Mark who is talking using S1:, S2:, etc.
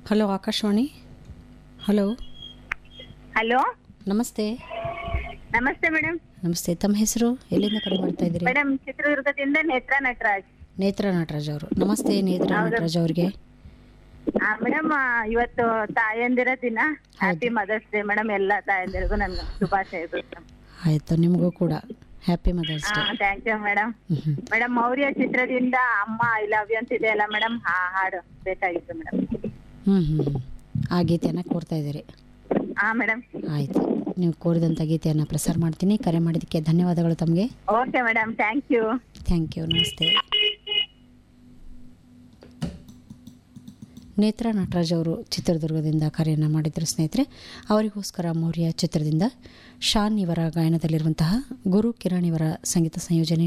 S1: hello Akashvani hello
S2: hello
S1: ನಮಸ್ತೆ
S2: ನಮಸ್ತೆ madam
S1: ನಮಸ್ತೆ ತಮ್ಮ ಹೆಸರು ಎಲ್ಲಿಂದ ಕರೆ ಮಾಡ್ತಾ ಇದ್ದೀರಿ
S2: ಮೇಡಮ್ ಚಿತ್ರದುರ್ಗದಿಂದ ನೇತ್ರ ನಟರಾಜ್
S1: ನೇತ್ರ ನಟರಾಜ್ ಅವರು ನಮಸ್ತೆ ನೇತ್ರ ನಟರಾಜ್ ಅವ್ರಿಗೆ
S2: ಮೇಡಮ್ ಇವತ್ತು ತಾಯಂದಿರ ದಿನ ಹ್ಯಾಪಿ ಮದರ್ಸ್ ಡೇ ಮೇಡಮ್ ಎಲ್ಲ ತಾಯಂದಿರಿಗೂ ನನ್ನ ಶುಭಾಶಯಗಳು
S1: ಆಯಿತು ನಿಮಗೂ ಕೂಡ happy mother's day
S2: thank you madam
S1: ಹ್ಞೂ
S2: ಮೇಡಮ್ ಮೌರ್ಯ ಚಿತ್ರದಿಂದ ಅಮ್ಮ ಐ ಲವ್ ಯು ಅಂತಿದೆ ಅಲ್ಲ ಮೇಡಮ್ ಹಾ ಹಾಡು ಬೇಕಾಗಿತ್ತು ಮೇಡಮ್
S1: ಹ್ಞೂ ಹ್ಞೂ ಆ ಗೀತೆಯನ್ನು ಕೋರ್ತಾ ಇದ್ದೀರಿ
S2: ಹಾ ಮೇಡಮ್
S1: ಆಯಿತು ನೀವು ಕೋರಿದಂಥ ಗೀತೆಯನ್ನು ಪ್ರಸಾರ ಮಾಡ್ತೀನಿ ಕರೆ ಮಾಡಿದ್ದಕ್ಕೆ ಧನ್ಯವಾದಗಳು ತಮಗೆ
S2: okay madam thank you
S1: thank you ನಮಸ್ತೆ ನೇತ್ರ ನಟರಾಜ್ ಅವರು ಚಿತ್ರದುರ್ಗದಿಂದ ಕರೆಯನ್ನು ಮಾಡಿದರು ಸ್ನೇಹಿತರೆ ಅವರಿಗೋಸ್ಕರ ಮೌರ್ಯ ಚಿತ್ರದಿಂದ ಶಾನ್ ಇವರ ಗಾಯನದಲ್ಲಿರುವಂತಹ ಗುರು ಕಿರಣ್ ಇವರ ಸಂಗೀತ ಸಂಯೋಜನೆ